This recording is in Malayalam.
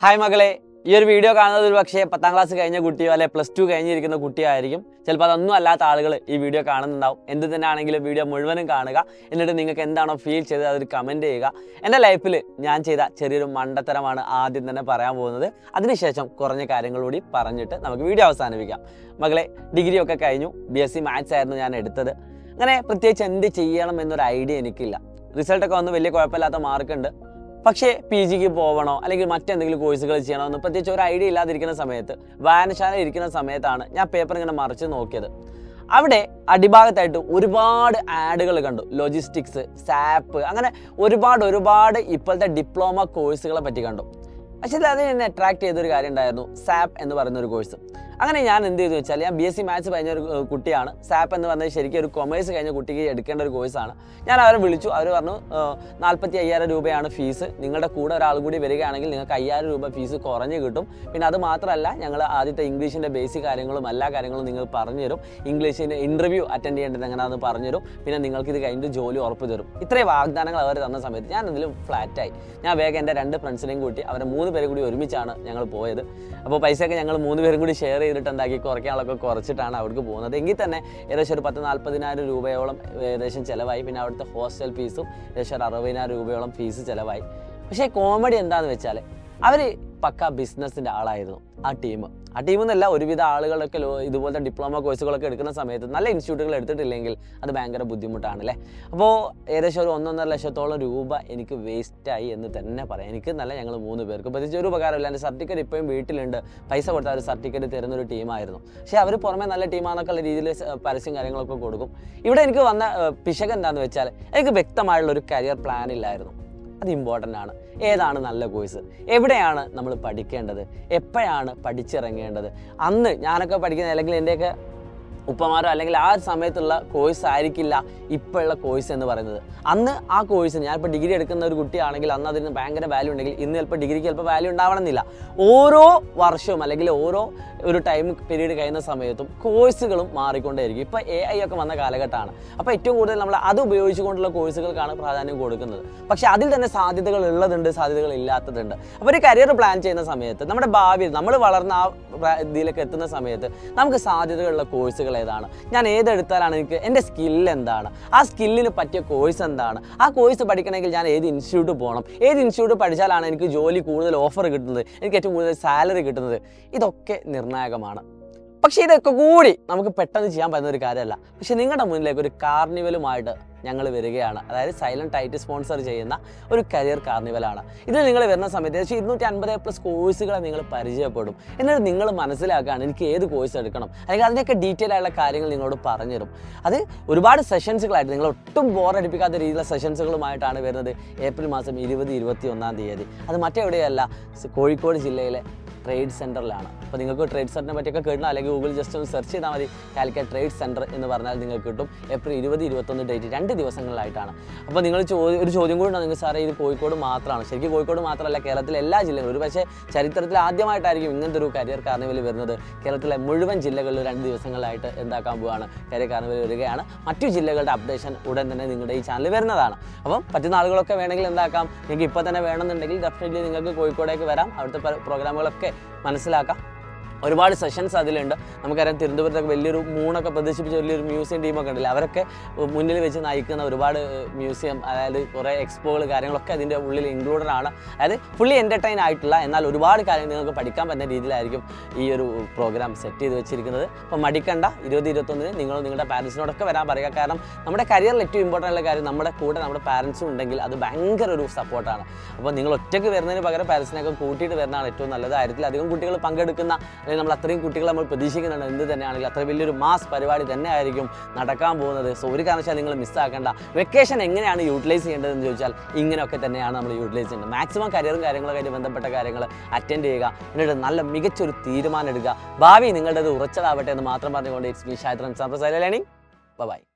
ഹായ് മകളെ ഈ ഒരു വീഡിയോ കാണുന്നത് ഒരു പക്ഷേ പത്താം ക്ലാസ് കഴിഞ്ഞ കുട്ടിയോ അല്ലെ പ്ലസ് ടു കഴിഞ്ഞിരിക്കുന്ന കുട്ടിയോ ആയിരിക്കും ചിലപ്പോൾ അതൊന്നും അല്ലാത്ത ആളുകൾ ഈ വീഡിയോ കാണുന്നുണ്ടാവും എന്ത് തന്നെ ആണെങ്കിലും വീഡിയോ മുഴുവനും കാണുക എന്നിട്ട് നിങ്ങൾക്ക് എന്താണോ ഫീൽ ചെയ്തത് അതൊരു കമൻറ്റ് ചെയ്യുക എൻ്റെ ലൈഫിൽ ഞാൻ ചെയ്ത ചെറിയൊരു മണ്ടത്തരമാണ് ആദ്യം തന്നെ പറയാൻ പോകുന്നത് അതിനുശേഷം കുറഞ്ഞ കാര്യങ്ങൾ കൂടി പറഞ്ഞിട്ട് നമുക്ക് വീഡിയോ അവസാനിപ്പിക്കാം മകളെ ഡിഗ്രി ഒക്കെ കഴിഞ്ഞു ബി എസ് സി മാത്സ് ആയിരുന്നു ഞാൻ എടുത്തത് അങ്ങനെ പ്രത്യേകിച്ച് എന്ത് ചെയ്യണം എന്നൊരു ഐഡിയ എനിക്കില്ല റിസൾട്ടൊക്കെ വന്ന് വലിയ കുഴപ്പമില്ലാത്ത മാർക്കുണ്ട് പക്ഷേ പി ജിക്ക് പോകണോ അല്ലെങ്കിൽ മറ്റെന്തെങ്കിലും കോഴ്സുകൾ ചെയ്യണോ എന്ന് പ്രത്യേകിച്ച് ഒരു ഐഡിയ ഇല്ലാതിരിക്കുന്ന സമയത്ത് വായനശാല ഇരിക്കുന്ന സമയത്താണ് ഞാൻ പേപ്പർ ഇങ്ങനെ മറിച്ച് നോക്കിയത് അവിടെ അടിഭാഗത്തായിട്ട് ഒരുപാട് ആഡുകൾ കണ്ടു ലോജിസ്റ്റിക്സ് സാപ്പ് അങ്ങനെ ഒരുപാട് ഒരുപാട് ഇപ്പോഴത്തെ ഡിപ്ലോമ കോഴ്സുകളെ പറ്റി കണ്ടു പക്ഷേ അത് എന്നെ അട്രാക്ട് ചെയ്തൊരു കാര്യം ഉണ്ടായിരുന്നു സാപ്പ് എന്ന് പറയുന്ന ഒരു കോഴ്സ് അങ്ങനെ ഞാൻ എന്ത് ചെയ്തു വെച്ചാൽ ഞാൻ ബി എസ് സി മാത്സ് കഴിഞ്ഞ ഒരു ഏർ, കുട്ടിയാണ് സാപ്പ് എന്ന് പറഞ്ഞത് ശരിക്കും ഒരു കൊമേഴ്സ് കഴിഞ്ഞ കുട്ടിക്ക് എടുക്കേണ്ട ഒരു കോഴ്സാണ് ഞാൻ അവരെ വിളിച്ചു അവർ പറഞ്ഞു നാൽപ്പത്തി അയ്യായിരം രൂപയാണ് ഫീസ് നിങ്ങളുടെ കൂടെ ഒരാൾ കൂടി വരികയാണെങ്കിൽ നിങ്ങൾക്ക് അയ്യായിരം രൂപ ഫീസ് കുറഞ്ഞ് കിട്ടും പിന്നെ അത് മാത്രമല്ല ഞങ്ങൾ ആദ്യത്തെ ഇംഗ്ലീഷിൻ്റെ ബേസിക് കാര്യങ്ങളും എല്ലാ കാര്യങ്ങളും നിങ്ങൾ പറഞ്ഞു തരും ഇംഗ്ലീഷിൻ്റെ ഇൻ്റർവ്യൂ അറ്റൻഡ് ചെയ്യേണ്ടത് എങ്ങനെയാണെന്ന് പറഞ്ഞു തരും പിന്നെ നിങ്ങൾക്ക് ഇത് കഴിഞ്ഞിട്ട് ജോലി ഉറപ്പ് തരും ഇത്രയും വാഗ്ദാനങ്ങൾ അവർ തന്ന സമയത്ത് ഞാൻ അതിൽ ഫ്ലാറ്റായി ഞാൻ വേഗം എൻ്റെ രണ്ട് ഫ്രണ്ട്സിനെയും കൂട്ടി അവരെ മൂന്ന് പേരും കൂടി ഒരുമിച്ചാണ് ഞങ്ങൾ പോയത് അപ്പോൾ പൈസയൊക്കെ ഞങ്ങൾ മൂന്ന് പേരും കൂടി ഷെയർ ചെയ്തിട്ട് എന്താക്കി കുറയ്ക്കാനുള്ളതൊക്കെ കുറച്ചിട്ടാണ് അവിടേക്ക് പോകുന്നത് എങ്കിൽ തന്നെ ഏകദേശം ഒരു പത്ത് നാൽപ്പതിനായിരം രൂപയോളം ഏകദേശം ചിലവായി പിന്നെ അവിടുത്തെ ഹോസ്റ്റൽ ഫീസും ഏകദേശം ഒരു അറുപതിനായിരം രൂപയോളം ഫീസ് ചിലവായി പക്ഷേ കോമഡി എന്താണെന്ന് വെച്ചാൽ അവർ പക്ക ബിസിനസ്സിൻ്റെ ആളായിരുന്നു ആ ടീം ആ ടീം എന്നല്ല ഒരുവിധ ആളുകളൊക്കെ ലോ ഇതുപോലത്തെ ഡിപ്ലോമ കോഴ്സുകളൊക്കെ എടുക്കുന്ന സമയത്ത് നല്ല ഇൻസ്റ്റിറ്റ്യൂട്ടുകൾ എടുത്തിട്ടില്ലെങ്കിൽ അത് ഭയങ്കര ബുദ്ധിമുട്ടാണ് അല്ലേ അപ്പോൾ ഏകദേശം ഒരു ഒന്നൊന്നര ലക്ഷത്തോളം രൂപ എനിക്ക് വേസ്റ്റായി എന്ന് തന്നെ പറയാം എനിക്ക് നല്ല ഞങ്ങൾ മൂന്ന് പേർക്ക് പ്രത്യേകിച്ച് ഒരു ഉപകാരമില്ല എൻ്റെ സർട്ടിഫിക്കറ്റ് ഇപ്പോഴും വീട്ടിലുണ്ട് പൈസ കൊടുത്താൽ ഒരു സർട്ടിഫിക്കറ്റ് തരുന്ന ഒരു ടീമായിരുന്നു പക്ഷേ അവർ പുറമെ നല്ല ടീമാണെന്നൊക്കെ ഉള്ള രീതിയിൽ സ- പരസ്യം കാര്യങ്ങളൊക്കെ കൊടുക്കും ഇവിടെ എനിക്ക് വന്ന ഏർ, പിശക് എന്താണെന്ന് വെച്ചാൽ എനിക്ക് വ്യക്തമായുള്ള ഒരു കരിയർ പ്ലാൻ ഇല്ലായിരുന്നു അത് ഇമ്പോർട്ടൻ്റ് ആണ് ഏതാണ് നല്ല കോഴ്സ് എവിടെയാണ് നമ്മൾ പഠിക്കേണ്ടത് എപ്പോഴാണ് പഠിച്ചിറങ്ങേണ്ടത് അന്ന് ഞാനൊക്കെ പഠിക്കുന്ന അല്ലെങ്കിൽ എൻ്റെയൊക്കെ ഉപ്പമാരോ അല്ലെങ്കിൽ ആ ഒരു സമയത്തുള്ള കോഴ്സ് ആയിരിക്കില്ല ഇപ്പോഴുള്ള കോഴ്സ് എന്ന് പറയുന്നത് അന്ന് ആ കോഴ്സ് ഞാനിപ്പോൾ ഡിഗ്രി എടുക്കുന്ന ഒരു കുട്ടിയാണെങ്കിൽ അന്ന് അതിന് ഭയങ്കര വാല്യൂ ഉണ്ടെങ്കിൽ ഇന്ന് ചിലപ്പോൾ ഡിഗ്രിക്ക് ചിലപ്പോൾ വാല്യൂ ഉണ്ടാവണമെന്നില്ല ഓരോ വർഷവും അല്ലെങ്കിൽ ഓരോ ഒരു ടൈം പീരീഡ് കഴിയുന്ന സമയത്തും കോഴ്സുകളും മാറിക്കൊണ്ടേയിരിക്കും ഇപ്പോൾ എ ഐ ഒക്കെ വന്ന കാലഘട്ടമാണ് അപ്പോൾ ഏറ്റവും കൂടുതൽ നമ്മൾ അത് ഉപയോഗിച്ചുകൊണ്ടുള്ള കോഴ്സുകൾക്കാണ് പ്രാധാന്യം കൊടുക്കുന്നത് പക്ഷേ അതിൽ തന്നെ സാധ്യതകൾ ഉള്ളതുണ്ട് സാധ്യതകൾ ഇല്ലാത്തതുണ്ട് അപ്പോൾ ഒരു കരിയർ പ്ലാൻ ചെയ്യുന്ന സമയത്ത് നമ്മുടെ ഭാവിയിൽ നമ്മൾ വളർന്ന ആ പ്ര- ഇതിലേക്ക് എത്തുന്ന സമയത്ത് നമുക്ക് സാധ്യതകളുള്ള കോഴ്സുകൾ ഏതാണ് ഞാൻ ഏതെടുത്താലാണ് എനിക്ക് എൻ്റെ സ്കിൽ എന്താണ് ആ സ്കില്ലിന് പറ്റിയ കോഴ്സ് എന്താണ് ആ കോഴ്സ് പഠിക്കണമെങ്കിൽ ഞാൻ ഏത് ഇൻസ്റ്റിറ്റ്യൂട്ട് പോകണം ഏത് ഇൻസ്റ്റിറ്റ്യൂട്ട് പഠിച്ചാലാണ് എനിക്ക് ജോലി കൂടുതൽ ഓഫർ കിട്ടുന്നത് എനിക്ക് ഏറ്റവും കൂടുതൽ സാലറി കിട്ടുന്നത് ഇതൊക്കെ നിർണായകമാണ് പക്ഷേ ഇതൊക്കെ കൂടി നമുക്ക് പെട്ടെന്ന് ചെയ്യാൻ പറ്റുന്ന ഒരു കാര്യമല്ല പക്ഷേ നിങ്ങളുടെ മുന്നിലേക്ക് ഒരു കാർണിവലുമായിട്ട് ഞങ്ങൾ വരികയാണ് അതായത് സൈലന്റ് ടൈറ്റ് സ്പോൺസർ ചെയ്യുന്ന ഒരു കരിയർ കാർണിവലാണ് ഇതിൽ നിങ്ങൾ വരുന്ന സമയത്ത് ഏകദേശം ഇരുന്നൂറ്റി അൻപത് പ്ലസ് കോഴ്സുകളെ നിങ്ങൾ പരിചയപ്പെടും എന്നിട്ട് നിങ്ങൾ മനസ്സിലാക്കുകയാണ് എനിക്ക് ഏത് കോഴ്സ് എടുക്കണം അല്ലെങ്കിൽ അതിൻ്റെയൊക്കെ ഡീറ്റെയിൽ ആയുള്ള കാര്യങ്ങൾ നിങ്ങളോട് പറഞ്ഞുതരും അത് ഒരുപാട് സെഷൻസുകളായിട്ട് നിങ്ങൾ ഒട്ടും ബോറടിപ്പിക്കാത്ത രീതിയിലുള്ള സെഷൻസുകളുമായിട്ടാണ് വരുന്നത് ഏപ്രിൽ മാസം ഇരുപത് ഇരുപത്തി ഒന്നാം തീയതി അത് മറ്റെവിടെയല്ല സ് കോഴിക്കോട് ജില്ലയിലെ ട്രേഡ് സെൻറ്ററിലാണ് അപ്പോൾ നിങ്ങൾക്ക് ട്രേഡ് സെൻറ്ററിനെ പറ്റിയൊക്കെ കിട്ടണം അല്ലെങ്കിൽ ഗൂഗിൾ ജസ്റ്റ് ഒന്ന് സെർച്ച് ചെയ്താൽ മതി കാലിക്കറ്റ് ട്രേഡ് സെൻറ്റർ എന്ന് പറഞ്ഞാൽ നിങ്ങൾക്ക് കിട്ടും ഏപ്രിൽ ഇരുപത് ഇരുപത്തൊന്ന് ഡേറ്റ് രണ്ട് ദിവസങ്ങളിലായിട്ടാണ് അപ്പോൾ നിങ്ങൾ ചോദ്യം ഒരു ചോദ്യം കൂടി നിങ്ങൾക്ക് സാറേ ഇത് കോഴിക്കോട് മാത്രമാണ് ശരിക്കും കോഴിക്കോട് മാത്രമല്ല കേരളത്തിലെ എല്ലാ ജില്ലകളും ഒരു പക്ഷേ ചരിത്രത്തിൽ ആദ്യമായിട്ടായിരിക്കും ഇങ്ങനത്തെ ഒരു കരിയർ കാർണിവൽ വരുന്നത് കേരളത്തിലെ മുഴുവൻ ജില്ലകളിലും രണ്ട് ദിവസങ്ങളിലായിട്ട് എന്താക്കാൻ പോവുകയാണ് കരിയർ കാർണിവൽ വരികയാണ് മറ്റു ജില്ലകളുടെ അപ്ഡേഷൻ ഉടൻ തന്നെ നിങ്ങളുടെ ഈ ചാനൽ വരുന്നതാണ് അപ്പം പറ്റുന്ന ആളുകളൊക്കെ വേണമെങ്കിൽ എന്താക്കാം നിങ്ങൾക്ക് ഇപ്പോൾ തന്നെ വേണമെന്നുണ്ടെങ്കിൽ ഡെഫിനറ്റ്ലി നിങ്ങൾക്ക് കോഴിക്കോടേക്ക് വരാം അവിടുത്തെ പ- പ്രോഗ്രാമുകളൊക്കെ മനസ്സിലാക്കാം ഒരുപാട് സെഷൻസ് അതിലുണ്ട് നമുക്കറിയാം തിരുവനന്തപുരത്തൊക്കെ വലിയൊരു മൂണൊക്കെ പ്രദർശിപ്പിച്ച വലിയൊരു മ്യൂസിയം ടീമൊക്കെ ഉണ്ടല്ലോ അവരൊക്കെ മുന്നിൽ വെച്ച് നയിക്കുന്ന ഒരുപാട് മ്യൂസിയം അതായത് കുറേ എക്സ്പോകൾ കാര്യങ്ങളൊക്കെ അതിൻ്റെ ഉള്ളിൽ ഇൻക്ലൂഡഡ് ആണ് അതായത് ഫുള്ളി എൻ്റർടൈൻ ആയിട്ടുള്ള എന്നാൽ ഒരുപാട് കാര്യങ്ങൾ നിങ്ങൾക്ക് പഠിക്കാൻ പറ്റുന്ന രീതിയിലായിരിക്കും ഈ ഒരു പ്രോഗ്രാം സെറ്റ് ചെയ്ത് വെച്ചിരിക്കുന്നത് അപ്പോൾ മടിക്കണ്ട ഇരുപത് ഇരുപത്തൊന്നിന് നിങ്ങൾ നിങ്ങളുടെ പാരൻസിനോടൊക്കെ വരാൻ പറയുക കാരണം നമ്മുടെ കരിയറിൽ ഏറ്റവും ഇമ്പോർട്ടൻ്റ് ആയിട്ടുള്ള കാര്യം നമ്മുടെ കൂടെ നമ്മുടെ പാരൻസും ഉണ്ടെങ്കിൽ അത് ഭയങ്കര ഒരു സപ്പോർട്ടാണ് അപ്പോൾ നിങ്ങൾ ഒറ്റയ്ക്ക് വരുന്നതിന് പകരം പാരൻസിനെയൊക്കെ കൂട്ടിയിട്ട് വരുന്നതാണ് ഏറ്റവും നല്ലത് ആയിരത്തിലധികം കുട്ടികൾ പങ്കെടുക്കുന്ന അല്ലെങ്കിൽ നമ്മൾ അത്രയും കുട്ടികളെ നമ്മൾ പ്രതീക്ഷിക്കുന്നുണ്ട് എന്ത് തന്നെയാണെങ്കിലും അത്ര വലിയൊരു മാസ് പരിപാടി തന്നെ ആയിരിക്കും നടക്കാൻ പോകുന്നത് സോ ഒരു കാരണവശാൽ നിങ്ങൾ മിസ്സാക്കേണ്ട വെക്കേഷൻ എങ്ങനെയാണ് യൂട്ടിലൈസ് ചെയ്യേണ്ടതെന്ന് ചോദിച്ചാൽ ഇങ്ങനെയൊക്കെ തന്നെയാണ് നമ്മൾ യൂട്ടിലൈസ് ചെയ്യേണ്ടത് മാക്സിമം കരിയറും കാര്യങ്ങളൊക്കെ ബന്ധപ്പെട്ട കാര്യങ്ങൾ അറ്റൻഡ് ചെയ്യുക എന്നിട്ട് നല്ല മികച്ചൊരു തീരുമാനം എടുക്കുക ഭാവി നിങ്ങളുടേത് ഉറച്ചതാവട്ടെ എന്ന് മാത്രം പറഞ്ഞുകൊണ്ട് ഇറ്റ്സ് മീ ഷായത്രൻ സംപ്രസായ ലേണിംഗ് ബൈ